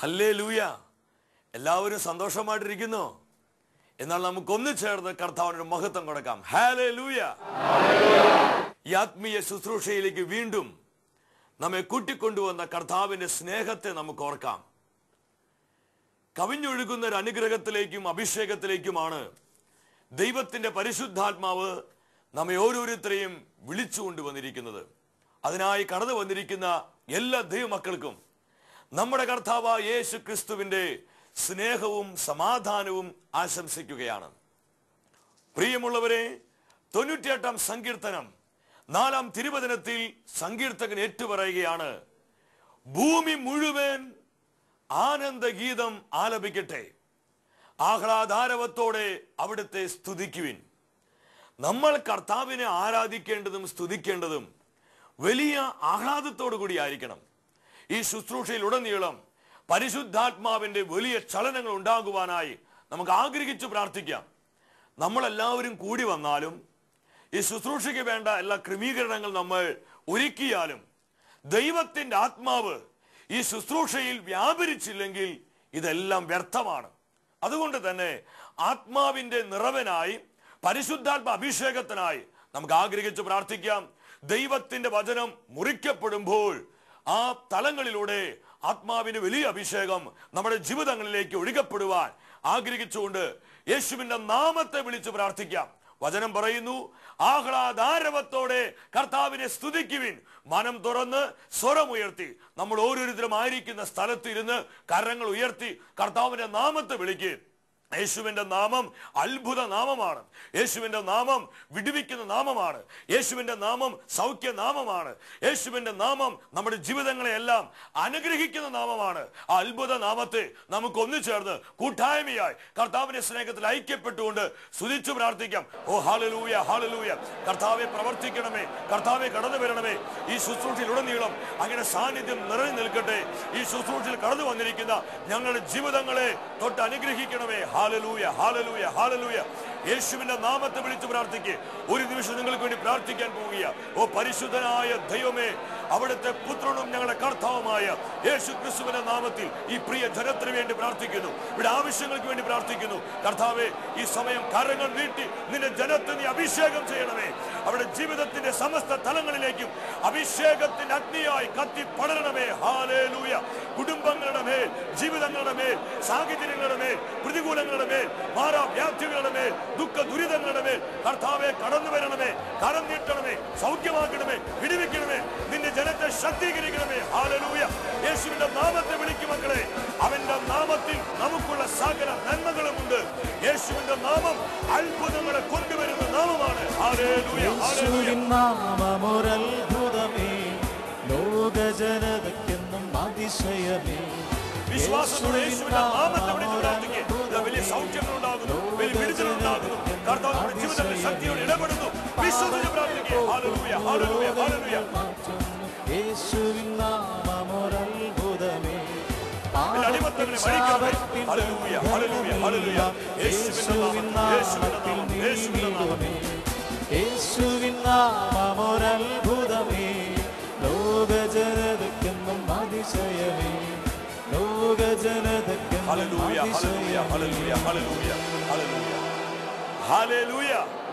ഹല്ലേ ലൂയ എല്ലാവരും സന്തോഷമായിട്ടിരിക്കുന്നു എന്നാൽ നമുക്കൊന്നു ചേർന്ന് കർത്താവിനൊരു മഹത്വം കൊടുക്കാം ഹാലേ ലൂയ ഈ ആത്മീയ ശുശ്രൂഷയിലേക്ക് വീണ്ടും നമ്മെ കൂട്ടിക്കൊണ്ടുവന്ന കർത്താവിന്റെ സ്നേഹത്തെ നമുക്ക് ഓർക്കാം കവിഞ്ഞൊഴുകുന്ന ഒരു അനുഗ്രഹത്തിലേക്കും അഭിഷേകത്തിലേക്കുമാണ് ദൈവത്തിന്റെ പരിശുദ്ധാത്മാവ് നമ്മെ ഓരോരുത്തരെയും വിളിച്ചു കൊണ്ടുവന്നിരിക്കുന്നത് അതിനായി കടന്നു വന്നിരിക്കുന്ന എല്ലാ ദൈവമക്കൾക്കും നമ്മുടെ കർത്താവ് യേശു ക്രിസ്തുവിന്റെ സ്നേഹവും സമാധാനവും ആശംസിക്കുകയാണ് പ്രിയമുള്ളവരെ തൊണ്ണൂറ്റിയെട്ടാം സങ്കീർത്തനം നാലാം തിരുവചനത്തിൽ സങ്കീർത്തകൻ ഏറ്റുപറയുകയാണ് ഭൂമി മുഴുവൻ ആനന്ദഗീതം ആലപിക്കട്ടെ ആഹ്ലാദാരവത്തോടെ അവിടുത്തെ സ്തുതിക്കുവിൻ നമ്മൾ കർത്താവിനെ ആരാധിക്കേണ്ടതും സ്തുതിക്കേണ്ടതും വലിയ ആഹ്ലാദത്തോടു കൂടി ആയിരിക്കണം ഈ ശുശ്രൂഷയിൽ ഉടനീളം പരിശുദ്ധാത്മാവിന്റെ വലിയ ചലനങ്ങൾ ഉണ്ടാകുവാനായി നമുക്ക് ആഗ്രഹിച്ചു പ്രാർത്ഥിക്കാം നമ്മളെല്ലാവരും കൂടി വന്നാലും ഈ ശുശ്രൂഷയ്ക്ക് വേണ്ട എല്ലാ ക്രമീകരണങ്ങൾ നമ്മൾ ഒരുക്കിയാലും ദൈവത്തിന്റെ ആത്മാവ് ഈ ശുശ്രൂഷയിൽ വ്യാപരിച്ചില്ലെങ്കിൽ ഇതെല്ലാം വ്യർത്ഥമാണ് അതുകൊണ്ട് തന്നെ ആത്മാവിന്റെ നിറവനായി പരിശുദ്ധാത്മ അഭിഷേകത്തിനായി നമുക്ക് ആഗ്രഹിച്ച് പ്രാർത്ഥിക്കാം ദൈവത്തിന്റെ വചനം മുറിക്കപ്പെടുമ്പോൾ ആ തലങ്ങളിലൂടെ ആത്മാവിന് വലിയ അഭിഷേകം നമ്മുടെ ജീവിതങ്ങളിലേക്ക് ഒഴുകപ്പെടുവാൻ ആഗ്രഹിച്ചുകൊണ്ട് യേശുവിന്റെ നാമത്തെ വിളിച്ച് പ്രാർത്ഥിക്കാം വചനം പറയുന്നു ആഹ്ലാദാരവത്തോടെ കർത്താവിനെ സ്തുതിക്കുവിൻ മനം തുറന്ന് സ്വരമുയർത്തി നമ്മൾ ഓരോരുത്തരും ആയിരിക്കുന്ന സ്ഥലത്ത് ഇരുന്ന് കരങ്ങൾ ഉയർത്തി കർത്താവിന്റെ നാമത്തെ വിളിക്കുക യേശുവിന്റെ നാമം അത്ഭുത നാമമാണ് യേശുവിന്റെ നാമം വിടുവിക്കുന്ന നാമമാണ് യേശുവിന്റെ നാമം സൗഖ്യ നാമമാണ് യേശുവിന്റെ നാമം നമ്മുടെ ജീവിതങ്ങളെ എല്ലാം അനുഗ്രഹിക്കുന്ന നാമമാണ് ആ അത്ഭുത നാമത്തെ നമുക്ക് ഒന്നു ചേർന്ന് കൂട്ടായ്മയായി കർത്താവിന്റെ സ്നേഹത്തിൽ ഐക്യപ്പെട്ടുകൊണ്ട് സ്തുതിച്ചു പ്രാർത്ഥിക്കാം ഓ ഹാലലൂയ ഹാലലൂയ കർത്താവെ പ്രവർത്തിക്കണമേ കർത്താവെ കടന്നു വരണമേ ഈ ശുശ്രൂഷയിലുടനീളം അങ്ങനെ സാന്നിധ്യം നിറഞ്ഞു നിൽക്കട്ടെ ഈ ശുശ്രൂഷയിൽ കടന്നു വന്നിരിക്കുന്ന ഞങ്ങളുടെ ജീവിതങ്ങളെ തൊട്ട് അനുഗ്രഹിക്കണമേ ഹാലലൂയ ഹാലലൂയ ഹാലലൂയ യേശുവിന്റെ നാമത്തെ വിളിച്ച് പ്രാർത്ഥിക്കുക ഒരു നിമിഷം നിങ്ങൾക്ക് വേണ്ടി പ്രാർത്ഥിക്കാൻ പോവുക ഓ പരിശുദ്ധനായ ദൈവമേ അവിടുത്തെ പുത്രനും ഞങ്ങളുടെ കർത്താവുമായ യേശു ക്രിസ്തുവിന്റെ നാമത്തിൽ ഈ പ്രിയ ജനത്തിന് വേണ്ടി പ്രാർത്ഥിക്കുന്നു ഇവിടെ ആവശ്യങ്ങൾക്ക് വേണ്ടി പ്രാർത്ഥിക്കുന്നു കർത്താവെ ഈ സമയം കരങ്ങൾ നീട്ടി നിന്റെ ജനത്തെ നീ അഭിഷേകം ചെയ്യണമേ അവിടെ ജീവിതത്തിന്റെ സമസ്ത തലങ്ങളിലേക്കും അഭിഷേകത്തിന്റെ അഗ്നിയായി കത്തി പടരണമേ ഹാലേലൂയ കുടുംബങ്ങളുടെ മേൽ ജീവിതങ്ങളുടെ മേൽ സാഹചര്യങ്ങളുടെ മേൽ പ്രതികൂലങ്ങളുടെ മേൽ മാറാവ്യാധികളുടെ മേൽ ദുഃഖ ദുരിതങ്ങളുടെ മേൽ കർത്താവെ കടന്നു വരണമേ കരം നീട്ടണമേ സൗഖ്യമാക്കണമേ വിടുവിക്കണമേ നിന്റെ ജനത്തെ ശക്തീകരിക്കണമേ ഹാലലൂയ യേശുവിന്റെ നാമത്തെ വിളിക്കും മക്കളെ അവന്റെ നാമത്തിൽ നമുക്കുള്ള സകല നന്മകളുമുണ്ട് യേശുവിന്റെ നാമം അത്ഭുതങ്ങളെ കൊണ്ടുവരുന്ന നാമമാണ് ഹാലേലൂയ ഹാലേലൂയ യേശുവിൻ നാമമൊരത്ഭുതമേ ലോകജനതയ്ക്കെന്നും അതിശയമേ വിശ്വാസത്തോടെ യേശുവിന്റെ നാമത്തെ വിളിച്ച് പ്രാർത്ഥിക്കുക വലിയ സൗഖ്യങ്ങൾ ഉണ്ടാകുന്നു വലിയ വിടുതൽ ഉണ്ടാകുന്നു കർത്താവ് നമ്മുടെ ജീവിതത്തിൽ ശക്തിയോട് ഇടപെടുന്നു വിശ്വസിച്ച് പ്രാർത്ഥിക്കുക ഹാലലൂയ ഹാലലൂയ ഹാലലൂയ യേശുവിൻ നാമമൊരത്ഭുതമേ എല്ലാ അടിമത്തങ്ങളെ വഴിക്കണമേ. ഹല്ലേലൂയ, ഹല്ലേലൂയ, ഹല്ലേലൂയ. യേശുവിൻ നാമം, യേശുവിൻ നാമം, യേശുവിൻ നാമം. യേശുവിൻ നാമമൊരത്ഭുതമേ ലോകജനതയ്ക്കെന്നും അതിശയമേ ലോകജനതയ്ക്കെന്നും ഹല്ലേലൂയ, ഹല്ലേലൂയ, ഹല്ലേലൂയ, അതിശയമേ ഹല്ലേലൂയ, ഹല്ലേലൂയ. ഹല്ലേലൂയ.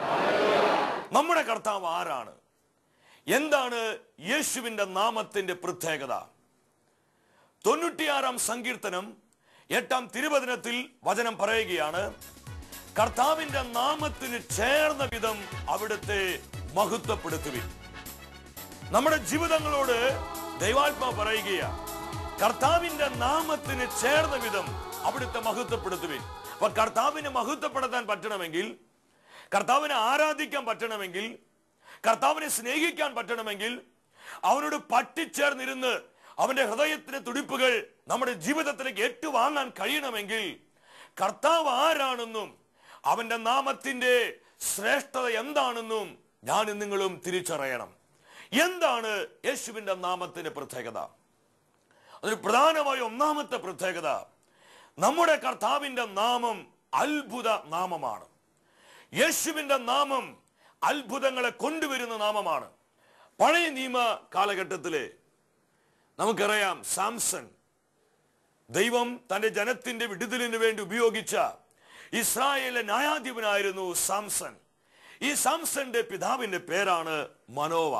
നമ്മുടെ കർത്താവ് ആരാണ് എന്താണ് യേശുവിന്റെ നാമത്തിന്റെ പ്രത്യേകത തൊണ്ണൂറ്റിയാറാം സങ്കീർത്തനം എട്ടാം തിരുവചനത്തിൽ വചനം പറയുകയാണ് കർത്താവിന്റെ നാമത്തിന് ചേർന്ന വിധം അവിടുത്തെ മഹത്വപ്പെടുത്തുവിൻ നമ്മുടെ ജീവിതങ്ങളോട് ദൈവാത്മാ പറയുകയാണ് കർത്താവിന്റെ നാമത്തിന് ചേർന്ന വിധം അവിടുത്തെ മഹത്വപ്പെടുത്തുവിൻ അപ്പൊ കർത്താവിനെ മഹത്വപ്പെടുത്താൻ പറ്റണമെങ്കിൽ കർത്താവിനെ ആരാധിക്കാൻ പറ്റണമെങ്കിൽ കർത്താവിനെ സ്നേഹിക്കാൻ പറ്റണമെങ്കിൽ അവനോട് പറ്റിച്ചേർന്നിരുന്ന് അവന്റെ ഹൃദയത്തിന്റെ തുടിപ്പുകൾ നമ്മുടെ ജീവിതത്തിലേക്ക് ഏറ്റുവാങ്ങാൻ കഴിയണമെങ്കിൽ കർത്താവ് ആരാണെന്നും അവന്റെ നാമത്തിന്റെ ശ്രേഷ്ഠത എന്താണെന്നും ഞാനും നിങ്ങളും തിരിച്ചറിയണം എന്താണ് യേശുവിന്റെ നാമത്തിന്റെ പ്രത്യേകത അതിന് പ്രധാനമായ ഒന്നാമത്തെ പ്രത്യേകത നമ്മുടെ കർത്താവിന്റെ നാമം അത്ഭുത നാമമാണ് യേശുവിന്റെ നാമം അത്ഭുതങ്ങളെ കൊണ്ടുവരുന്ന നാമമാണ് പഴയ നിയമ കാലഘട്ടത്തിലെ നമുക്കറിയാം സാംസൺ ദൈവം തന്റെ ജനത്തിന്റെ വിടുതലിന് വേണ്ടി ഉപയോഗിച്ച ഇസ്രായേലിലെ ന്യായാധിപനായിരുന്നു സാംസൺ ഈ സാംസന്റെ പിതാവിന്റെ പേരാണ് മനോവ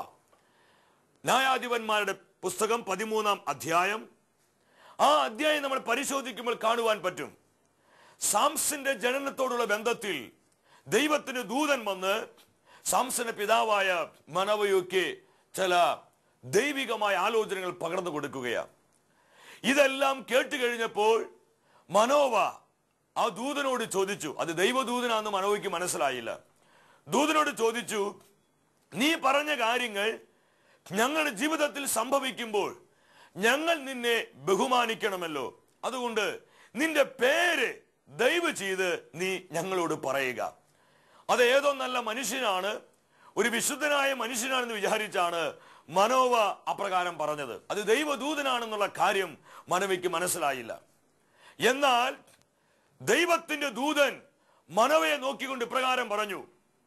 ന്യായാധിപന്മാരുടെ പുസ്തകം പതിമൂന്നാം അധ്യായം ആ അധ്യായം നമ്മൾ പരിശോധിക്കുമ്പോൾ കാണുവാൻ പറ്റും സാംസന്റെ ജനനത്തോടുള്ള ബന്ധത്തിൽ ദൈവത്തിന് ദൂതൻ വന്ന് സാംസന്റെ പിതാവായ മനവയൊക്കെ ചില ദൈവികമായ ആലോചനകൾ പകർന്നു കൊടുക്കുകയാണ് ഇതെല്ലാം കേട്ട് കഴിഞ്ഞപ്പോൾ മനോവ ആ ദൂതനോട് ചോദിച്ചു അത് ദൈവദൂതനാന്ന് മനോവയ്ക്ക് മനസ്സിലായില്ല ദൂതനോട് ചോദിച്ചു നീ പറഞ്ഞ കാര്യങ്ങൾ ഞങ്ങളുടെ ജീവിതത്തിൽ സംഭവിക്കുമ്പോൾ ഞങ്ങൾ നിന്നെ ബഹുമാനിക്കണമല്ലോ അതുകൊണ്ട് നിന്റെ പേര് ദയവ് ചെയ്ത് നീ ഞങ്ങളോട് പറയുക അത് ഏതോ നല്ല മനുഷ്യനാണ് ഒരു വിശുദ്ധനായ മനുഷ്യനാണെന്ന് വിചാരിച്ചാണ് മനോവ അപ്രകാരം പറഞ്ഞത് അത് ദൈവദൂതനാണെന്നുള്ള കാര്യം മനവയ്ക്ക് മനസ്സിലായില്ല എന്നാൽ ദൈവത്തിന്റെ ദൂതൻ മനവയെ നോക്കിക്കൊണ്ട് ഇപ്രകാരം പറഞ്ഞു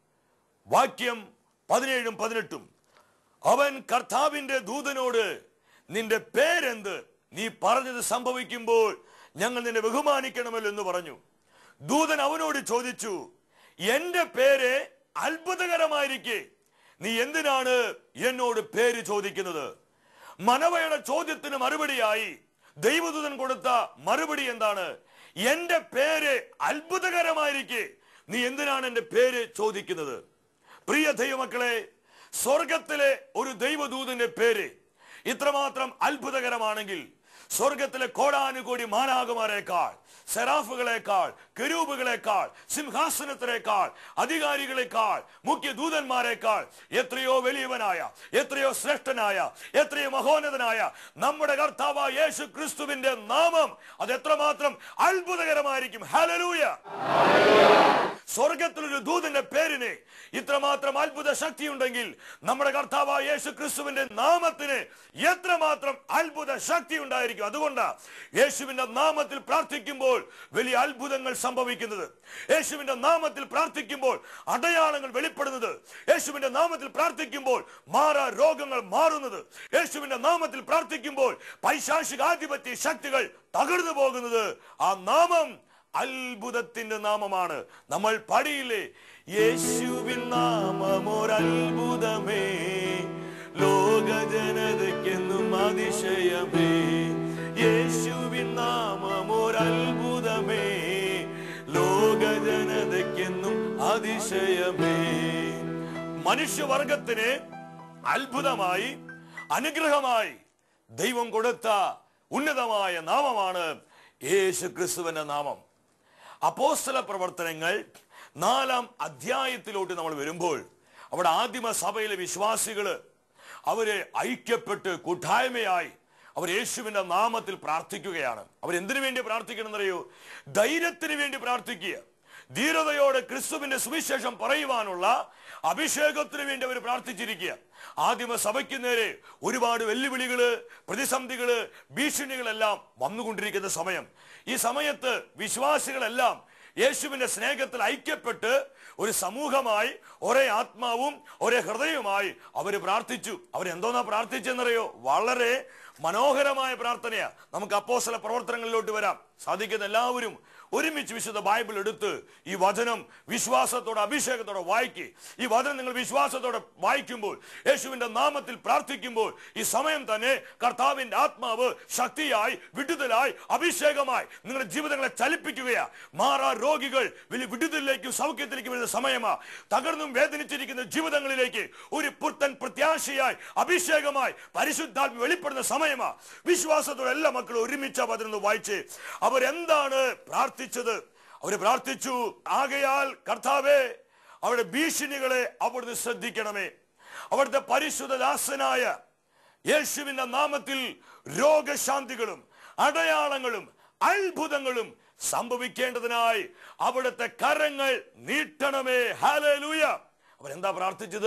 വാക്യം പതിനേഴും പതിനെട്ടും അവൻ കർത്താവിന്റെ ദൂതനോട് നിന്റെ പേരെന്ത് നീ പറഞ്ഞത് സംഭവിക്കുമ്പോൾ ഞങ്ങൾ നിന്നെ ബഹുമാനിക്കണമല്ലോ എന്ന് പറഞ്ഞു ദൂതൻ അവനോട് ചോദിച്ചു എന്റെ പേര് അത്ഭുതകരമായിരിക്കെ നീ എന്തിനാണ് എന്നോട് പേര് ചോദിക്കുന്നത് മനവയുടെ ചോദ്യത്തിന് മറുപടിയായി ദൈവദൂതൻ കൊടുത്ത മറുപടി എന്താണ് എന്റെ പേര് അത്ഭുതകരമായിരിക്കെ നീ എന്തിനാണ് എന്റെ പേര് ചോദിക്കുന്നത് പ്രിയ ദൈവമക്കളെ സ്വർഗത്തിലെ ഒരു ദൈവദൂതന്റെ പേര് ഇത്രമാത്രം അത്ഭുതകരമാണെങ്കിൽ സ്വർഗത്തിലെ കോടാനുകോടി മാനാകുമാരേക്കാൾ സെറാഫുകളെക്കാൾ കരൂപുകളെക്കാൾ സിംഹാസനത്തിനേക്കാൾ അധികാരികളെക്കാൾ മുഖ്യ ദൂതന്മാരെക്കാൾ എത്രയോ വലിയവനായ എത്രയോ ശ്രേഷ്ഠനായ എത്രയോ മഹോന്നതനായ നമ്മുടെ കർത്താവ് യേശു ക്രിസ്തുവിന്റെ നാമം അത് എത്രമാത്രം അത്ഭുതകരമായിരിക്കും ഹലലൂയ സ്വർഗത്തിലൊരു ദൂതന്റെ പേരിന് ഇത്രമാത്രം അത്ഭുത ശക്തി ഉണ്ടെങ്കിൽ നമ്മുടെ കർത്താവ് യേശു ക്രിസ്തുവിന്റെ നാമത്തിന് എത്രമാത്രം അത്ഭുത ശക്തി ഉണ്ടായിരിക്കും അതുകൊണ്ട് യേശുവിന്റെ നാമത്തിൽ പ്രാർത്ഥിക്കുമ്പോൾ വലിയ അത്ഭുതങ്ങൾ സംഭവിക്കുന്നത് യേശുവിന്റെ നാമത്തിൽ പ്രാർത്ഥിക്കുമ്പോൾ അടയാളങ്ങൾ വെളിപ്പെടുന്നത് യേശുവിന്റെ നാമത്തിൽ പ്രാർത്ഥിക്കുമ്പോൾ മാറാ രോഗങ്ങൾ മാറുന്നത് യേശുവിന്റെ നാമത്തിൽ പ്രാർത്ഥിക്കുമ്പോൾ പൈശാചികാധിപത്യ ശക്തികൾ തകർന്നു പോകുന്നത് ആ നാമം അത്ഭുതത്തിന്റെ നാമമാണ് നമ്മൾ പടിയില്ലേ യേശുവിൻ നാമം ഒരത്ഭുതമേ ലോക ജനതയ്ക്കെന്നും അതിശയമേ യേശുവിൻ നാമം ഒരത്ഭുതമേ ലോക ജനതയ്ക്കെന്നും അതിശയമേ മനുഷ്യവർഗത്തിന് അത്ഭുതമായി അനുഗ്രഹമായി ദൈവം കൊടുത്ത ഉന്നതമായ നാമമാണ് യേശു ക്രിസ്തുവിന്റെ നാമം അപ്പോസ്തല പ്രവർത്തനങ്ങൾ നാലാം അധ്യായത്തിലോട്ട് നമ്മൾ വരുമ്പോൾ അവിടെ ആദിമ സഭയിലെ വിശ്വാസികള് അവര് ഐക്യപ്പെട്ട് കൂട്ടായ്മയായി അവർ യേശുവിന്റെ നാമത്തിൽ പ്രാർത്ഥിക്കുകയാണ് അവർ എന്തിനു വേണ്ടി പ്രാർത്ഥിക്കണമെന്നറിയോ ധൈര്യത്തിന് വേണ്ടി പ്രാർത്ഥിക്കുക ധീരതയോടെ ക്രിസ്തുവിന്റെ സുവിശേഷം പറയുവാനുള്ള അഭിഷേകത്തിന് വേണ്ടി അവർ പ്രാർത്ഥിച്ചിരിക്കുക ആദിമ സഭയ്ക്ക് നേരെ ഒരുപാട് വെല്ലുവിളികള് പ്രതിസന്ധികള് ഭീഷണികളെല്ലാം വന്നുകൊണ്ടിരിക്കുന്ന സമയം ഈ സമയത്ത് വിശ്വാസികളെല്ലാം യേശുവിന്റെ സ്നേഹത്തിൽ ഐക്യപ്പെട്ട് ഒരു സമൂഹമായി ഒരേ ആത്മാവും ഒരേ ഹൃദയവുമായി അവര് പ്രാർത്ഥിച്ചു അവരെന്തോന്നാ പ്രാർത്ഥിച്ചെന്നറിയോ വളരെ മനോഹരമായ പ്രാർത്ഥനയാ നമുക്ക് അപ്പോസ്തല പ്രവർത്തനങ്ങളിലോട്ട് വരാം സാധിക്കുന്ന എല്ലാവരും ഒരുമിച്ച് വിശുദ്ധ ബൈബിൾ എടുത്ത് ഈ വചനം വിശ്വാസത്തോടെ അഭിഷേകത്തോടെ വായിക്കുക ഈ വചനം നിങ്ങൾ വിശ്വാസത്തോടെ വായിക്കുമ്പോൾ യേശുവിന്റെ നാമത്തിൽ പ്രാർത്ഥിക്കുമ്പോൾ ഈ സമയം തന്നെ കർത്താവിന്റെ ആത്മാവ് ശക്തിയായി വിടുതലായി അഭിഷേകമായി നിങ്ങളുടെ ജീവിതങ്ങളെ ചലിപ്പിക്കുകയാ മാറാ രോഗികൾ വലിയ വിടുതലിലേക്കും സൗഖ്യത്തിലേക്കും വരുന്ന സമയമാ തകർന്നും വേദനിച്ചിരിക്കുന്ന ജീവിതങ്ങളിലേക്ക് ഒരു പുത്തൻ പ്രത്യാശയായി അഭിഷേകമായി പരിശുദ്ധാത്മ വെളിപ്പെടുന്ന സമയമാ വിശ്വാസത്തോടെ എല്ലാ മക്കളും ഒരുമിച്ച് ആ വചനം ഒന്ന് വായിച്ച് അവരെന്താണ് പ്രാർത്ഥിച്ചത് അവര് പ്രാർത്ഥിച്ചു ആകയാൽ കർത്താവേ അവരുടെ ഭീഷണികളെ അവിടുന്ന് ശ്രദ്ധിക്കണമേ അവിടുത്തെ പരിശുദ്ധ ദാസനായ യേശുവിന്റെ നാമത്തിൽ രോഗശാന്തികളും അടയാളങ്ങളും അത്ഭുതങ്ങളും സംഭവിക്കേണ്ടതിനായി അവിടുത്തെ കരങ്ങൾ നീട്ടണമേ ഹാലൂയ അവരെന്താ പ്രാർത്ഥിച്ചത്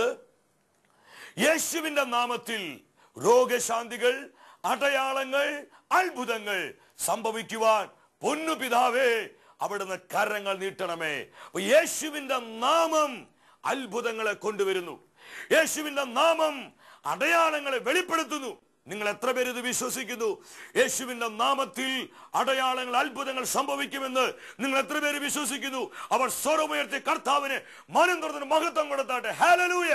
യേശുവിന്റെ നാമത്തിൽ രോഗശാന്തികൾ അടയാളങ്ങൾ അത്ഭുതങ്ങൾ സംഭവിക്കുവാൻ പൊന്നു പിതാവേ അവിടുന്ന് കരങ്ങൾ നീട്ടണമേ അപ്പൊ യേശുവിന്റെ നാമം അത്ഭുതങ്ങളെ കൊണ്ടുവരുന്നു യേശുവിന്റെ നാമം അടയാളങ്ങളെ വെളിപ്പെടുത്തുന്നു നിങ്ങൾ എത്ര പേര് ഇത് വിശ്വസിക്കുന്നു യേശുവിന്റെ നാമത്തിൽ അടയാളങ്ങൾ അത്ഭുതങ്ങൾ സംഭവിക്കുമെന്ന് നിങ്ങൾ എത്ര പേര് വിശ്വസിക്കുന്നു അവർ സ്വരമുയർത്തി കർത്താവിന് മനം തുറന്ന് മഹത്വം കൊടുത്താട്ടെ ഹാലലൂയ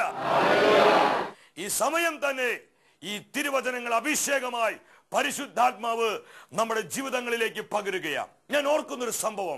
ഈ സമയം തന്നെ ഈ തിരുവചനങ്ങൾ അഭിഷേകമായി പരിശുദ്ധാത്മാവ് നമ്മുടെ ജീവിതങ്ങളിലേക്ക് പകരുകയാണ് ഞാൻ ഓർക്കുന്നൊരു സംഭവം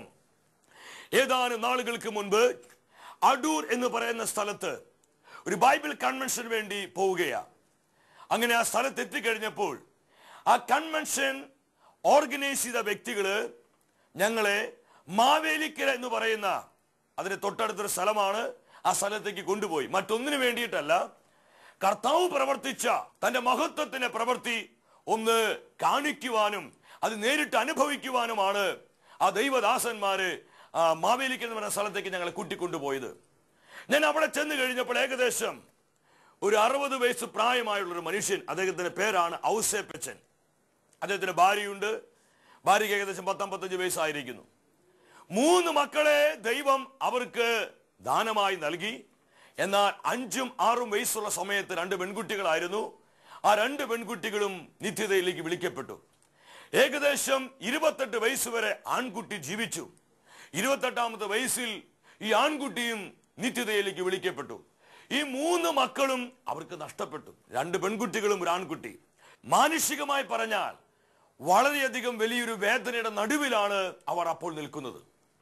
ഏതാനും നാളുകൾക്ക് മുൻപ് അടൂർ എന്ന് പറയുന്ന സ്ഥലത്ത് ഒരു ബൈബിൾ കൺവെൻഷന് വേണ്ടി പോവുകയാണ് അങ്ങനെ ആ സ്ഥലത്ത് എത്തിക്കഴിഞ്ഞപ്പോൾ ആ കൺവെൻഷൻ ഓർഗനൈസ് ചെയ്ത വ്യക്തികള് ഞങ്ങളെ മാവേലിക്കര എന്ന് പറയുന്ന അതിന് തൊട്ടടുത്തൊരു സ്ഥലമാണ് ആ സ്ഥലത്തേക്ക് കൊണ്ടുപോയി മറ്റൊന്നിനു വേണ്ടിയിട്ടല്ല കർത്താവ് പ്രവർത്തിച്ച തന്റെ മഹത്വത്തിന്റെ പ്രവൃത്തി ഒന്ന് കാണിക്കുവാനും അത് നേരിട്ട് അനുഭവിക്കുവാനുമാണ് ആ ദൈവദാസന്മാര് ആ മാവേലിക്കര എന്ന് പറയുന്ന സ്ഥലത്തേക്ക് ഞങ്ങളെ കൂട്ടിക്കൊണ്ടുപോയത് ഞാൻ അവിടെ ചെന്ന് കഴിഞ്ഞപ്പോൾ ഏകദേശം ഒരു അറുപത് വയസ്സ് പ്രായമായുള്ള ഒരു മനുഷ്യൻ അദ്ദേഹത്തിന്റെ പേരാണ് ഔസേപ്പച്ചൻ അദ്ദേഹത്തിന് ഭാര്യയുണ്ട് ഭാര്യയ്ക്ക് ഏകദേശം പത്തമ്പത്തഞ്ച് വയസ്സായിരിക്കുന്നു മൂന്ന് മക്കളെ ദൈവം അവർക്ക് ദാനമായി നൽകി എന്നാൽ അഞ്ചും ആറും വയസ്സുള്ള സമയത്ത് രണ്ട് പെൺകുട്ടികളായിരുന്നു ആ രണ്ട് പെൺകുട്ടികളും നിത്യതയിലേക്ക് വിളിക്കപ്പെട്ടു ഏകദേശം ഇരുപത്തെട്ട് വയസ്സ് വരെ ആൺകുട്ടി ജീവിച്ചു ഇരുപത്തെട്ടാമത്തെ വയസ്സിൽ ഈ ആൺകുട്ടിയും നിത്യതയിലേക്ക് വിളിക്കപ്പെട്ടു ഈ മൂന്ന് മക്കളും അവർക്ക് നഷ്ടപ്പെട്ടു രണ്ട് പെൺകുട്ടികളും ഒരു ആൺകുട്ടി മാനുഷികമായി പറഞ്ഞാൽ വളരെയധികം വലിയൊരു വേദനയുടെ നടുവിലാണ് അവർ അപ്പോൾ നിൽക്കുന്നത്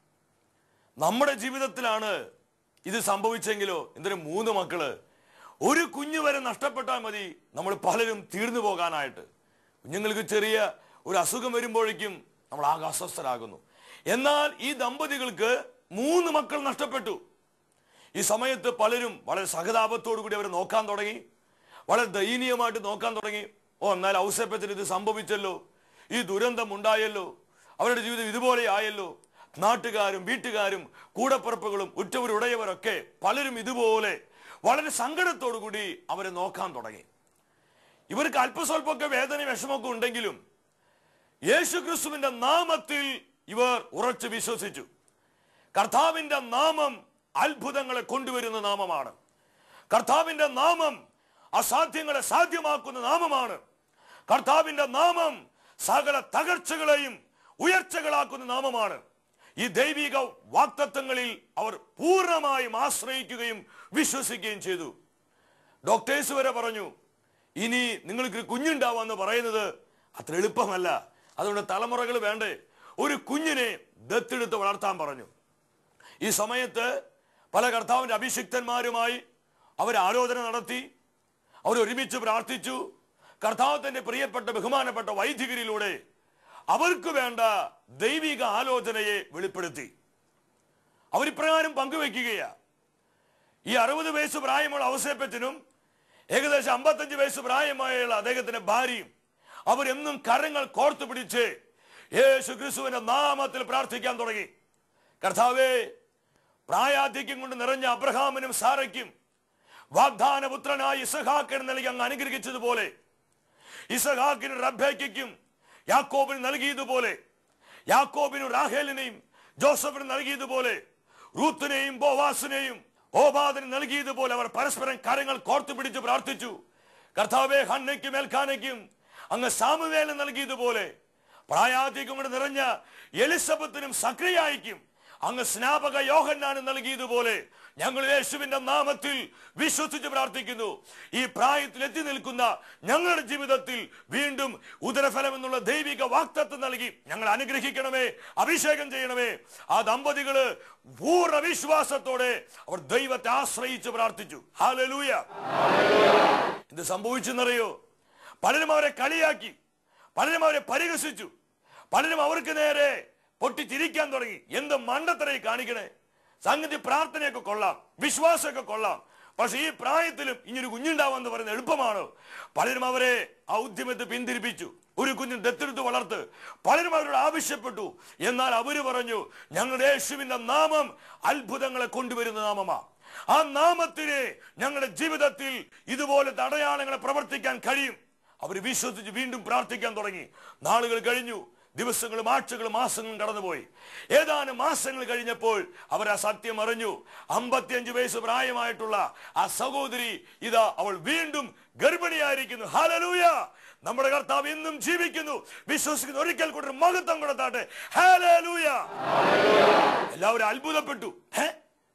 നമ്മുടെ ജീവിതത്തിലാണ് ഇത് സംഭവിച്ചെങ്കിലോ എന്തൊരു മൂന്ന് മക്കള് ഒരു കുഞ്ഞു വരെ നഷ്ടപ്പെട്ടാൽ മതി നമ്മൾ പലരും തീർന്നു പോകാനായിട്ട് കുഞ്ഞുങ്ങൾക്ക് ചെറിയ ഒരു അസുഖം വരുമ്പോഴേക്കും നമ്മൾ ആകെ അസ്വസ്ഥരാകുന്നു എന്നാൽ ഈ ദമ്പതികൾക്ക് മൂന്ന് മക്കൾ നഷ്ടപ്പെട്ടു ഈ സമയത്ത് പലരും വളരെ സഹതാപത്തോടു കൂടി അവരെ നോക്കാൻ തുടങ്ങി വളരെ ദയനീയമായിട്ട് നോക്കാൻ തുടങ്ങി ഓ എന്നാൽ ഔസേപ്പത്തിന് ഇത് സംഭവിച്ചല്ലോ ഈ ദുരന്തം ഉണ്ടായല്ലോ അവരുടെ ജീവിതം ഇതുപോലെ ആയല്ലോ നാട്ടുകാരും വീട്ടുകാരും കൂടപ്പുറപ്പുകളും ഉറ്റവരുടയവരൊക്കെ പലരും ഇതുപോലെ വളരെ സങ്കടത്തോടു കൂടി അവരെ നോക്കാൻ തുടങ്ങി ഇവർക്ക് അല്പസ്വല്പമൊക്കെ വേദന വിഷമമൊക്കെ ഉണ്ടെങ്കിലും യേശു ക്രിസ്തുവിന്റെ നാമത്തിൽ ഇവർ ഉറച്ചു വിശ്വസിച്ചു കർത്താവിന്റെ നാമം അത്ഭുതങ്ങളെ കൊണ്ടുവരുന്ന നാമമാണ് കർത്താവിന്റെ നാമം അസാധ്യങ്ങളെ സാധ്യമാക്കുന്ന നാമമാണ് കർത്താവിന്റെ നാമം സകല തകർച്ചകളെയും ഉയർച്ചകളാക്കുന്ന നാമമാണ് ഈ ദൈവിക വാക്തത്വങ്ങളിൽ അവർ പൂർണ്ണമായും ആശ്രയിക്കുകയും വിശ്വസിക്കുകയും ചെയ്തു ഡോക്ടേഴ്സ് വരെ പറഞ്ഞു ഇനി നിങ്ങൾക്ക് ഒരു കുഞ്ഞുണ്ടാവാന്ന് പറയുന്നത് അത്ര എളുപ്പമല്ല അതുകൊണ്ട് തലമുറകൾ വേണ്ടേ ഒരു കുഞ്ഞിനെ ദത്തെടുത്ത് വളർത്താൻ പറഞ്ഞു ഈ സമയത്ത് പല കർത്താവിന്റെ അഭിഷിക്തന്മാരുമായി അവർ ആലോചന നടത്തി അവർ ഒരുമിച്ച് പ്രാർത്ഥിച്ചു കർത്താവ് തന്റെ പ്രിയപ്പെട്ട ബഹുമാനപ്പെട്ട വൈദികരിലൂടെ അവർക്ക് വേണ്ട ദൈവിക ആലോചനയെ വെളിപ്പെടുത്തി അവരിപ്രകാരം പങ്കുവെക്കുകയാ ഈ അറുപത് വയസ്സ് പ്രായമുള്ള ഔസേപ്പത്തിനും ഏകദേശം അമ്പത്തഞ്ച് വയസ്സ് പ്രായമായുള്ള അദ്ദേഹത്തിന്റെ ഭാര്യയും അവരെന്നും കരങ്ങൾ കോർത്തു പിടിച്ച് യേശു ക്രിസ്തുവിന്റെ നാമത്തിൽ പ്രാർത്ഥിക്കാൻ തുടങ്ങി കർത്താവേ പ്രായാധിക്യം കൊണ്ട് നിറഞ്ഞ അബ്രഹാമിനും സാറയ്ക്കും വാഗ്ദാന പുത്രനായി ഇസഹാക്കിന് നൽകി അങ്ങ് അനുഗ്രഹിച്ചതുപോലെ ഇസഹാക്കിനും റബ്ബേക്കും യാക്കോബിന് നൽകിയതുപോലെ യാക്കോബിനും റാഹേലിനെയും ജോസഫിന് നൽകിയതുപോലെ റൂത്തിനെയും ബോവാസിനെയും ഓബാദിന് നൽകിയതുപോലെ അവർ പരസ്പരം കരങ്ങൾ കോർത്തു പിടിച്ച് പ്രാർത്ഥിച്ചു കർത്താവെ ഹന്നയ്ക്കും എൽഖാനയ്ക്കും അങ്ങ് സാമുവേലിന് നൽകിയതുപോലെ പ്രായാധികം കൊണ്ട് നിറഞ്ഞ എലിസബത്തിനും സക്രിയായിക്കും അങ്ങ് സ്നാപക യോഹന്നാന് നൽകിയതുപോലെ ഞങ്ങൾ യേശുവിന്റെ നാമത്തിൽ വിശ്വസിച്ച് പ്രാർത്ഥിക്കുന്നു ഈ പ്രായത്തിൽ എത്തി നിൽക്കുന്ന ഞങ്ങളുടെ ജീവിതത്തിൽ വീണ്ടും ഉദരഫലം എന്നുള്ള ദൈവിക വാക്തത്വം നൽകി ഞങ്ങൾ അനുഗ്രഹിക്കണമേ അഭിഷേകം ചെയ്യണമേ ആ ദമ്പതികള് പൂർണ്ണ വിശ്വാസത്തോടെ അവർ ദൈവത്തെ ആശ്രയിച്ച് പ്രാർത്ഥിച്ചു ഹാലലൂയ എന്ത് സംഭവിച്ചെന്നറിയോ പലരും അവരെ കളിയാക്കി പലരും അവരെ പരിഹസിച്ചു പലരും അവർക്ക് നേരെ പൊട്ടിച്ചിരിക്കാൻ തുടങ്ങി എന്ത് മണ്ടത്തരയി കാണിക്കണേ സംഗതി പ്രാർത്ഥനയൊക്കെ കൊള്ളാം വിശ്വാസമൊക്കെ കൊള്ളാം പക്ഷെ ഈ പ്രായത്തിലും ഇനിയൊരു കുഞ്ഞുണ്ടാവുമെന്ന് പറയുന്നത് എളുപ്പമാണോ പലരും അവരെ ആ ഉദ്യമത്തെ പിന്തിരിപ്പിച്ചു ഒരു കുഞ്ഞിന് ദത്തെടുത്ത് വളർത്ത് പലരും അവരോട് ആവശ്യപ്പെട്ടു എന്നാൽ അവര് പറഞ്ഞു ഞങ്ങളുടെ യേശുവിന്റെ നാമം അത്ഭുതങ്ങളെ കൊണ്ടുവരുന്ന നാമമാ ആ നാമത്തിന് ഞങ്ങളുടെ ജീവിതത്തിൽ ഇതുപോലത്തെ അടയാളങ്ങളെ പ്രവർത്തിക്കാൻ കഴിയും അവർ വിശ്വസിച്ച് വീണ്ടും പ്രാർത്ഥിക്കാൻ തുടങ്ങി നാളുകൾ കഴിഞ്ഞു ദിവസങ്ങളും ആഴ്ചകളും മാസങ്ങളും കടന്നുപോയി ഏതാനും മാസങ്ങൾ കഴിഞ്ഞപ്പോൾ അവർ ആ സത്യം അറിഞ്ഞു അമ്പത്തിയഞ്ച് വയസ്സ് പ്രായമായിട്ടുള്ള ആ സഹോദരി ഇതാ അവൾ വീണ്ടും ഗർഭിണിയായിരിക്കുന്നു ഹാലലൂയ നമ്മുടെ കർത്താവ് ഇന്നും ജീവിക്കുന്നു വിശ്വസിക്കുന്നു ഒരിക്കൽ കൂടെ ഒരു മഹത്വം കൊടുത്താട്ടെ ഹാലലൂയ എല്ലാവരും അത്ഭുതപ്പെട്ടു ഏ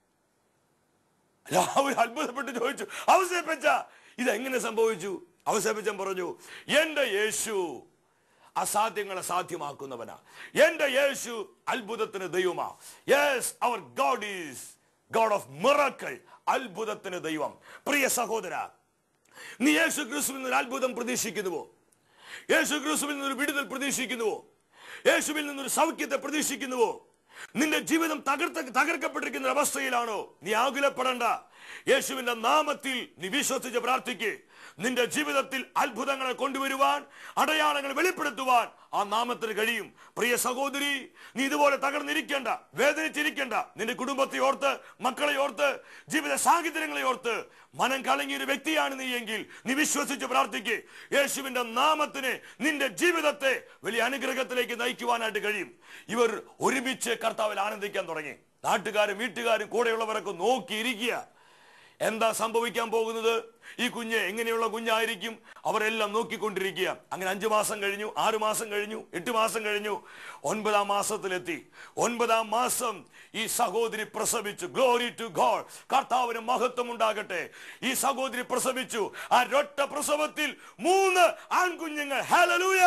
എല്ലാവരും അത്ഭുതപ്പെട്ട് ചോദിച്ചു അവസരപ്പച്ച ഇതെങ്ങനെ സംഭവിച്ചു അവസരപ്പച്ചൻ പറഞ്ഞു എന്റെ യേശു അസാധ്യങ്ങളെ സാധ്യമാക്കുന്നവനാ എന്റെ യേശു അത്ഭുതത്തിന് ദൈവമാ yes our God is God of miracle അത്ഭുതത്തിന് ദൈവം പ്രിയ സഹോദര നീ യേശു ക്രിസ്തുവിൽ നിന്ന് ഒരു അത്ഭുതം പ്രതീക്ഷിക്കുന്നുവോ യേശു ക്രിസ്തുവിൽ നിന്നൊരു വിടുതൽ പ്രതീക്ഷിക്കുന്നുവോ യേശുവിൽ നിന്നൊരു സൗഖ്യത്തെ പ്രതീക്ഷിക്കുന്നുവോ നിന്റെ ജീവിതം തകർത്ത തകർക്കപ്പെട്ടിരിക്കുന്ന അവസ്ഥയിലാണോ നീ ആകുലപ്പെടണ്ട യേശുവിന്റെ നാമത്തിൽ നീ വിശ്വസിച്ച് പ്രാർത്ഥിക്ക് നിന്റെ ജീവിതത്തിൽ അത്ഭുതങ്ങളെ കൊണ്ടുവരുവാൻ അടയാളങ്ങൾ വെളിപ്പെടുത്തുവാൻ ആ നാമത്തിന് കഴിയും പ്രിയ സഹോദരി നീ ഇതുപോലെ തകർന്നിരിക്കേണ്ട വേദനിച്ചിരിക്കേണ്ട നിന്റെ കുടുംബത്തെ ഓർത്ത് മക്കളെ ഓർത്ത് ജീവിത സാഹചര്യങ്ങളെ ഓർത്ത് മനം കലങ്ങിയ ഒരു വ്യക്തിയാണ് നീ എങ്കിൽ നീ വിശ്വസിച്ച് പ്രാർത്ഥിക്ക് യേശുവിന്റെ നാമത്തിന് നിന്റെ ജീവിതത്തെ വലിയ അനുഗ്രഹത്തിലേക്ക് നയിക്കുവാനായിട്ട് കഴിയും ഇവർ ഒരുമിച്ച് കർത്താവിൽ ആനന്ദിക്കാൻ തുടങ്ങി നാട്ടുകാരും വീട്ടുകാരും കൂടെയുള്ളവരൊക്കെ നോക്കിയിരിക്കുക എന്താ സംഭവിക്കാൻ പോകുന്നത് ഈ കുഞ്ഞ് എങ്ങനെയുള്ള കുഞ്ഞായിരിക്കും അവരെല്ലാം നോക്കിക്കൊണ്ടിരിക്കുക അങ്ങനെ അഞ്ചു മാസം കഴിഞ്ഞു ആറു മാസം കഴിഞ്ഞു എട്ട് മാസം കഴിഞ്ഞു ഒൻപതാം മാസത്തിലെത്തി ഒൻപതാം മാസം ഈ സഹോദരി പ്രസവിച്ചു ഗ്ലോറി ടു ഗോഡ് കർത്താവിന് മഹത്വം ഉണ്ടാകട്ടെ ഈ സഹോദരി പ്രസവിച്ചു ആ രൊറ്റ പ്രസവത്തിൽ മൂന്ന് ആൺകുഞ്ഞുങ്ങൾ ഹല്ലേലൂയ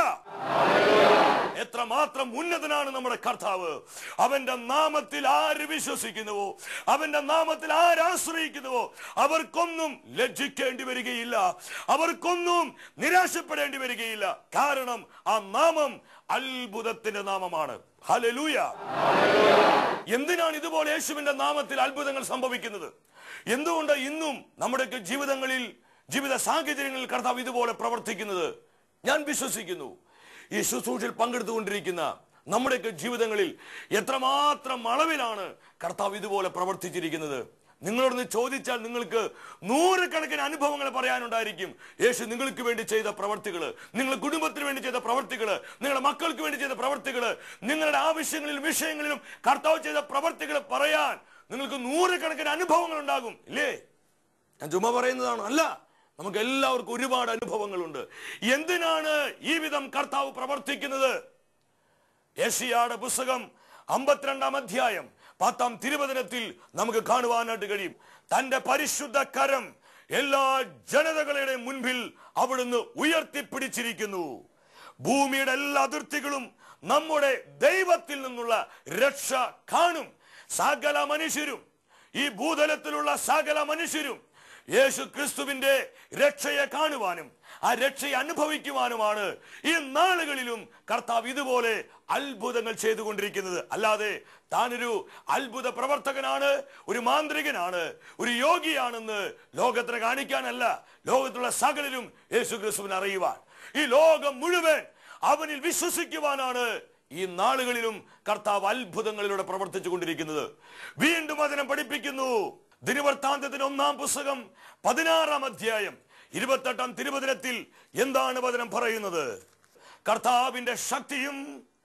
എത്രമാത്രം ഉന്നതനാണ് നമ്മുടെ കർത്താവ് അവന്റെ നാമത്തിൽ ആര് വിശ്വസിക്കുന്നുവോ അവന്റെ നാമത്തിൽ ആര് ആശ്രയിക്കുന്നുവോ അവർക്കൊന്നും ലജ്ജിക്കേണ്ടി വരികയില്ല അവർക്കൊന്നും നിരാശപ്പെടേണ്ടി വരികയില്ല കാരണം ആ നാമം അത്ഭുതത്തിന്റെ നാമമാണ് ഹലലൂയ എന്തിനാണ് ഇതുപോലെ യേശുവിന്റെ നാമത്തിൽ അത്ഭുതങ്ങൾ സംഭവിക്കുന്നത് എന്തുകൊണ്ട് ഇന്നും നമ്മുടെയൊക്കെ ജീവിതങ്ങളിൽ ജീവിത സാഹചര്യങ്ങളിൽ കർത്താവ് ഇതുപോലെ പ്രവർത്തിക്കുന്നത് ഞാൻ വിശ്വസിക്കുന്നു ഈ ശുശ്രൂഷയിൽ പങ്കെടുത്തുകൊണ്ടിരിക്കുന്ന നമ്മുടെയൊക്കെ ജീവിതങ്ങളിൽ എത്രമാത്രം അളവിലാണ് കർത്താവ് ഇതുപോലെ പ്രവർത്തിച്ചിരിക്കുന്നത് നിങ്ങളോടൊന്ന് ചോദിച്ചാൽ നിങ്ങൾക്ക് നൂറുകണക്കിന് അനുഭവങ്ങൾ പറയാനുണ്ടായിരിക്കും യേശു നിങ്ങൾക്ക് വേണ്ടി ചെയ്ത പ്രവർത്തികൾ നിങ്ങളുടെ കുടുംബത്തിന് വേണ്ടി ചെയ്ത പ്രവർത്തികൾ നിങ്ങളുടെ മക്കൾക്ക് വേണ്ടി ചെയ്ത പ്രവർത്തികൾ നിങ്ങളുടെ ആവശ്യങ്ങളിലും വിഷയങ്ങളിലും കർത്താവ് ചെയ്ത പ്രവർത്തികൾ പറയാൻ നിങ്ങൾക്ക് നൂറുകണക്കിന് അനുഭവങ്ങൾ ഉണ്ടാകും ഇല്ലേ ഞാൻ ചുമ്മാ പറയുന്നതാണ് അല്ല നമുക്ക് എല്ലാവർക്കും ഒരുപാട് അനുഭവങ്ങളുണ്ട് എന്തിനാണ് ഈ വിധം കർത്താവ് പ്രവർത്തിക്കുന്നത് യേശിയാടെ പുസ്തകം അമ്പത്തിരണ്ടാം അധ്യായം പത്താം തിരുവചനത്തിൽ നമുക്ക് കാണുവാനായിട്ട് കഴിയും തന്റെ പരിശുദ്ധ കരം എല്ലാ ജനതകളുടെയും മുൻപിൽ അവിടുന്ന് ഉയർത്തിപ്പിടിച്ചിരിക്കുന്നു ഭൂമിയുടെ എല്ലാ അതിർത്തികളും നമ്മുടെ ദൈവത്തിൽ നിന്നുള്ള രക്ഷ കാണും സകല മനുഷ്യരും ഈ ഭൂതലത്തിലുള്ള സകല മനുഷ്യരും യേശു ക്രിസ്തുവിന്റെ രക്ഷയെ കാണുവാനും ആ രക്ഷയെ അനുഭവിക്കുവാനുമാണ് ഈ നാളുകളിലും കർത്താവ് ഇതുപോലെ അത്ഭുതങ്ങൾ ചെയ്തുകൊണ്ടിരിക്കുന്നത് അല്ലാതെ താനൊരു അത്ഭുത പ്രവർത്തകനാണ് ഒരു മാന്ത്രികനാണ് ഒരു യോഗിയാണെന്ന് ലോകത്തിന് കാണിക്കാനല്ല ലോകത്തുള്ള സകലരും യേശു ക്രിസ്തുവിനെ അറിയുവാൻ ഈ ലോകം മുഴുവൻ അവനിൽ വിശ്വസിക്കുവാനാണ് ഈ നാളുകളിലും കർത്താവ് അത്ഭുതങ്ങളിലൂടെ പ്രവർത്തിച്ചു കൊണ്ടിരിക്കുന്നത് വീണ്ടും വചനം പഠിപ്പിക്കുന്നു ദിനവൃത്താന്തത്തിന് ഒന്നാം പുസ്തകം പതിനാറാം അധ്യായം ഇരുപത്തെട്ടാം തിരുവചനത്തിൽ എന്താണ് വചനം പറയുന്നത് കർത്താവിന്റെ ശക്തിയും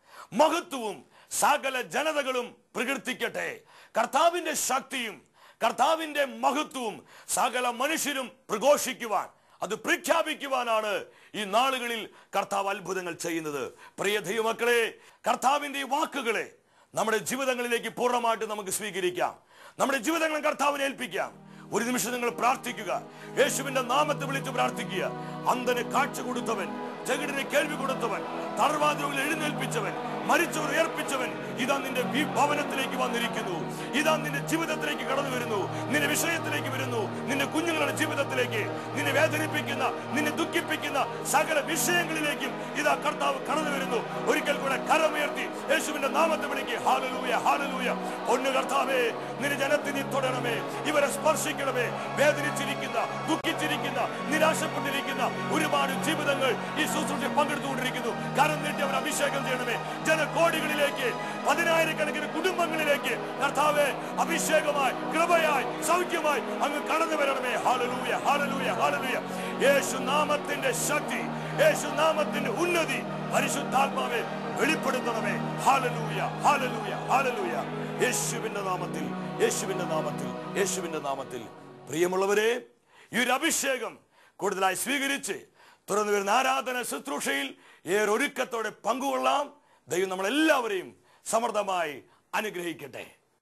മഹത്വവും സകല ജനതകളും പ്രകീർത്തിക്കട്ടെ കർത്താവിന്റെ ശക്തിയും കർത്താവിന്റെ മഹത്വവും സകല മനുഷ്യരും പ്രഘോഷിക്കുവാൻ അത് പ്രഖ്യാപിക്കുവാനാണ് ഈ നാളുകളിൽ കർത്താവ് അത്ഭുതങ്ങൾ ചെയ്യുന്നത് പ്രിയ ദൈവമക്കളെ കർത്താവിന്റെ ഈ വാക്കുകളെ നമ്മുടെ ജീവിതങ്ങളിലേക്ക് പൂർണ്ണമായിട്ട് നമുക്ക് സ്വീകരിക്കാം നമ്മുടെ ജീവിതങ്ങൾ കർത്താവിനെ ഏൽപ്പിക്കാം ഒരു നിമിഷം നിങ്ങൾ പ്രാർത്ഥിക്കുക യേശുവിന്റെ നാമത്തെ വിളിച്ച് പ്രാർത്ഥിക്കുക അന്ധന് കാഴ്ച കൊടുത്തവൻ ജഗടിന് കേൾവി കൊടുത്തവൻ തളർവാതിരവിൽ എഴുന്നേൽപ്പിച്ചവൻ മരിച്ചവർ ഉയർപ്പിച്ചവൻ ഇതാ നിന്റെ വി- ഭവനത്തിലേക്ക് വന്നിരിക്കുന്നു ഇതാ നിന്റെ ജീവിതത്തിലേക്ക് കടന്നു വരുന്നു നിന്റെ വിഷയത്തിലേക്ക് വരുന്നു നിന്റെ കുഞ്ഞുങ്ങളുടെ ജീവിതത്തിലേക്ക് നിന്നെ വേദനിപ്പിക്കുന്ന നിന്നെ ദുഃഖിപ്പിക്കുന്ന സകല വിഷയങ്ങളിലേക്കും ഇതാ കർത്താവ് കടന്നു വരുന്നു ഒരിക്കൽ കൂടെ കരമുയർത്തി യേശുവിന്റെ നാമത്തെ വിളിക്കുക ഹാലലൂയ ഹാലലൂയ പൊന്നു കർത്താവേ നിന്റെ ജനത്തെ നീ തൊടണമേ ഇവരെ സ്പർശിക്കണമേ വേദനിച്ചിരിക്കുന്ന ദുഃഖിച്ചിരിക്കുന്ന നിരാശപ്പെട്ടിരിക്കുന്ന ഒരുപാട് ജീവിതങ്ങൾ ഈ ശുശ്രൂഷയിൽ പങ്കെടുത്തുകൊണ്ടിരിക്കുന്നു കരം നീട്ടി അവർ അഭിഷേകം ചെയ്യണമേ ജനകോടികളിലേക്ക് പതിനായിരക്കണക്കിന് കുടുംബങ്ങളിലേക്ക് കർത്താവെ അഭിഷേകമായി കൃപയായി സൗഖ്യമായി അങ്ങ് കടന്നു വരണമേ ഹാലലൂയ ഹാലലൂയ ഹാലലൂയ യേശു നാമത്തിന്റെ ശക്തി യേശു നാമത്തിന്റെ ഉന്നതി പരിശുദ്ധാത്മാവെ വെളിപ്പെടുത്തണമേ ഹാലലൂയ ഹാലലൂയ ഹാലലൂയ യേശുവിന്റെ നാമത്തിൽ യേശുവിന്റെ നാമത്തിൽ യേശുവിന്റെ നാമത്തിൽ പ്രിയമുള്ളവരെ ഈ ഒരു അഭിഷേകം കൂടുതലായി സ്വീകരിച്ച് തുറന്നു വരുന്ന ആരാധന ശുശ്രൂഷയിൽ ഏറൊരുക്കത്തോടെ പങ്കുകൊള്ളാം ദൈവം നമ്മളെല്ലാവരെയും സമൃദ്ധമായി അനുഗ്രഹിക്കട്ടെ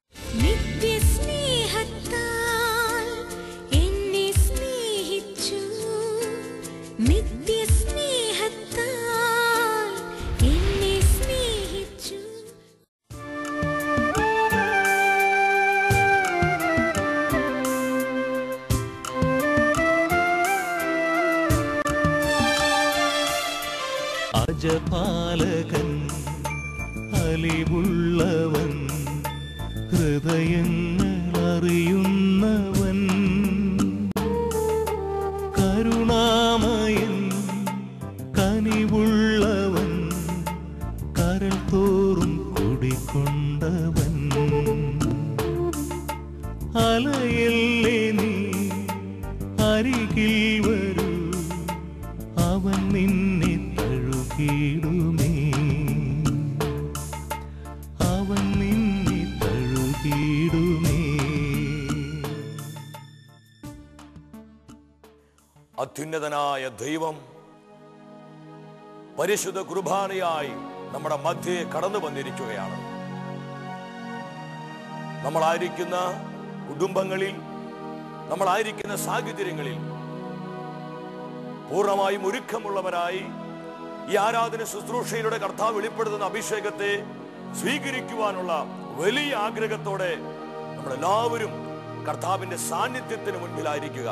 നിത്യസ്നേഹത്താൽ എന്നെ സ്നേഹിച്ചു നിത്യസ്നേഹത്താൽ എന്നെ സ്നേഹിച്ചു അജപാലകൻ അലിവുള്ളവൻ ഹൃദയങ്ങൾ അറിയുന്നവൻ കരുണാമയൻ കനിവുള്ളവൻ കരൾ തോറും കുടിക്കൊണ്ടവൻ അലയല്ലേ നീ അരികിൽ വരൂ അവൻ നിന്നെ തഴുകിടുമേ അവൻ നിന്നെ തഴുകിടുമേ അത്യുന്നതനായ ദൈവം പരിശുദ്ധ കുർബാനയായി നമ്മുടെ മധ്യേ കടന്നു വന്നിരിക്കുകയാണ് നമ്മളായിരിക്കുന്ന കുടുംബങ്ങളിൽ നമ്മളായിരിക്കുന്ന സാഹചര്യങ്ങളിൽ പൂർണ്ണമായും ഒരുക്കമുള്ളവരായി ഈ ആരാധന ശുശ്രൂഷയിലൂടെ കർത്താവ് വെളിപ്പെടുത്തുന്ന അഭിഷേകത്തെ സ്വീകരിക്കുവാനുള്ള വലിയ ആഗ്രഹത്തോടെ നമ്മളെല്ലാവരും കർത്താവിന്റെ സാന്നിധ്യത്തിന് മുൻപിലായിരിക്കുക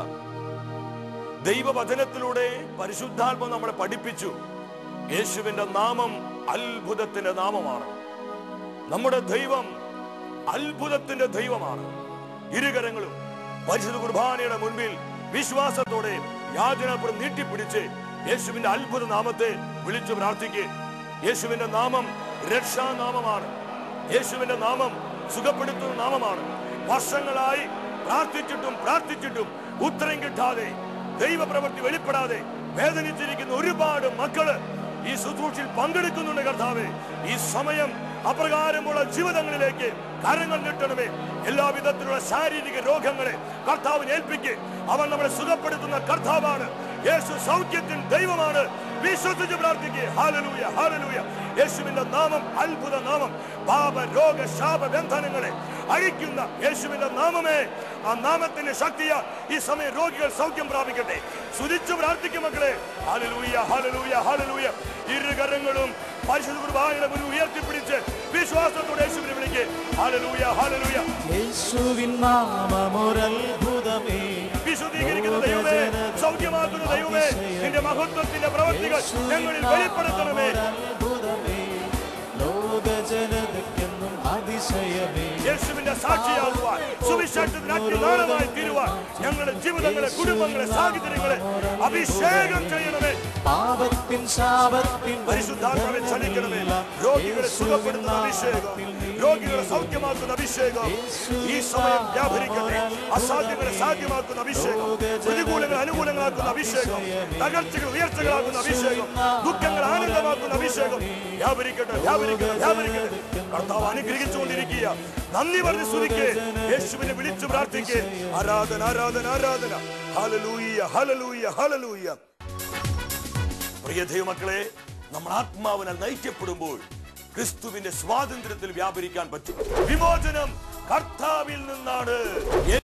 ദൈവവചനത്തിലൂടെ പരിശുദ്ധാത്മ നമ്മളെ പഠിപ്പിച്ചു യേശുവിന്റെ നാമം അത്ഭുതത്തിന്റെ നാമമാണ് നമ്മുടെ ദൈവം അത്ഭുതത്തിന്റെ ദൈവമാണ് ഇരുകരങ്ങളും പരിശുദ്ധ കുർബാനയുടെ മുൻപിൽ വിശ്വാസത്തോടെ യാചനാപുരം നീട്ടിപ്പിടിച്ച് യേശുവിന്റെ അത്ഭുത നാമത്തെ വിളിച്ചു പ്രാർത്ഥിക്കുക യേശുവിന്റെ നാമം രക്ഷാനാമമാണ് യേശുവിന്റെ നാമം സുഖപ്പെടുത്തുന്ന നാമമാണ് വർഷങ്ങളായി പ്രാർത്ഥിച്ചിട്ടും പ്രാർത്ഥിച്ചിട്ടും ഉത്തരം കിട്ടാതെ ദൈവപ്രവൃത്തി വെളിപ്പെടാതെ വേദനിച്ചിരിക്കുന്ന ഒരുപാട് മക്കള് ഈ ശുശ്രൂഷയിൽ പങ്കെടുക്കുന്നുണ്ട് കർത്താവേ ഈ സമയം അപ്രകാരമുള്ള ജീവിതങ്ങളിലേക്ക് കരങ്ങൾ നീട്ടണമേ എല്ലാവിധത്തിലുള്ള ശാരീരിക രോഗങ്ങളെ കർത്താവിന് ഏൽപ്പിക്ക് അവൻ നമ്മളെ സുഖപ്പെടുത്തുന്ന കർത്താവാണ് യേശു സൗഖ്യത്തിൻ ദൈവമാണ് വിശ്വസിച്ച് പ്രാർത്ഥിക്കുക ഹാലലൂയ ഹാലലൂയ യേശുവിന്റെ നാമം അത്ഭുത നാമം പാപ രോഗ ശാപ ബന്ധനങ്ങളെ അഴിക്കുന്ന യേശുവിന്റെ നാമമേ ആ നാമത്തിന്റെ ശക്തിയ ഈ സമയം രോഗികൾ സൗഖ്യം പ്രാപിക്കട്ടെ സുരിച്ചു പ്രാർത്ഥിക്കും മക്കളെ ഹാലലൂയ ഹാലലൂയ ഹാലലൂയ ഇരുകരങ്ങളും പരിശുദ്ധ കുർബാനയുടെ മുന്നിൽ ഉയർത്തിപ്പിടിച്ച് വിശ്വാസത്തോടെ യേശുവിനെ വിളിക്ക് ഹാലലൂയ ഹാലലൂയ യേശുവിൻ നാമമൊരത്ഭുതമേ വിശുദ്ധീകരിക്കുന്ന ദൈവമേ സൗഖ്യമാക്കുന്ന ദൈവമേ നിന്റെ മഹത്വത്തിന്റെ പ്രവർത്തികൾ ഞങ്ങളിൽ വെളിപ്പെടുത്തണമേ അത്ഭുതമേ ലോകജനതയ്ക്കെന്നും അതിശയമേ യേശുവിന്റെ സാക്ഷിയാകുവാൻ സുവിശേഷത്തിന് അഗ്നിനാളമായി തീരുവാൻ ഞങ്ങളുടെ ജീവിതങ്ങളെ കുടുംബങ്ങളെ സാഹചര്യങ്ങളെ അഭിഷേകം ചെയ്യണമേ പാപത്തിൻ ശാപത്തിൻ പരിശുദ്ധാത്മാവെ ചലിക്കണമേ രോഗികളെ സുഖപ്പെടുത്തുന്ന അഭിഷേകം രോഗികളെ സൗഖ്യമാക്കുന്ന അഭിഷേകം ഈ സമയം വ്യാപരിക്കട്ടെ അസാധ്യങ്ങളെ സാധ്യമാക്കുന്ന അഭിഷേകം പ്രതികൂലങ്ങൾ അനുകൂലങ്ങളാക്കുന്ന അഭിഷേകം തകർച്ചകൾ ഉയർച്ചകളാക്കുന്ന അഭിഷേകം ദുഃഖങ്ങൾ ആനന്ദമാക്കുന്ന അഭിഷേകം വ്യാപരിക്കട്ടെ വ്യാപരിക്കട്ടെ വ്യാപരിക്കട്ടെ കർത്താവ് അനുഗ്രഹിച്ചുകൊണ്ടിരിക്കുക നന്ദി പറഞ്ഞ് സ്തുതിക്ക് യേശുവിനെ വിളിച്ചു പ്രാർത്ഥിക്ക് ആരാധന ആരാധന ആരാധന ഹലലൂയ ഹലലൂയ ഹലലൂയ പ്രിയ ദൈവമക്കളെ നമ്മൾ ആത്മാവിനാൽ നയിക്കപ്പെടുമ്പോൾ ക്രിസ്തുവിന്റെ സ്വാതന്ത്ര്യത്തിൽ വ്യാപരിക്കാൻ പറ്റും വിമോചനം കർത്താവിൽ നിന്നാണ്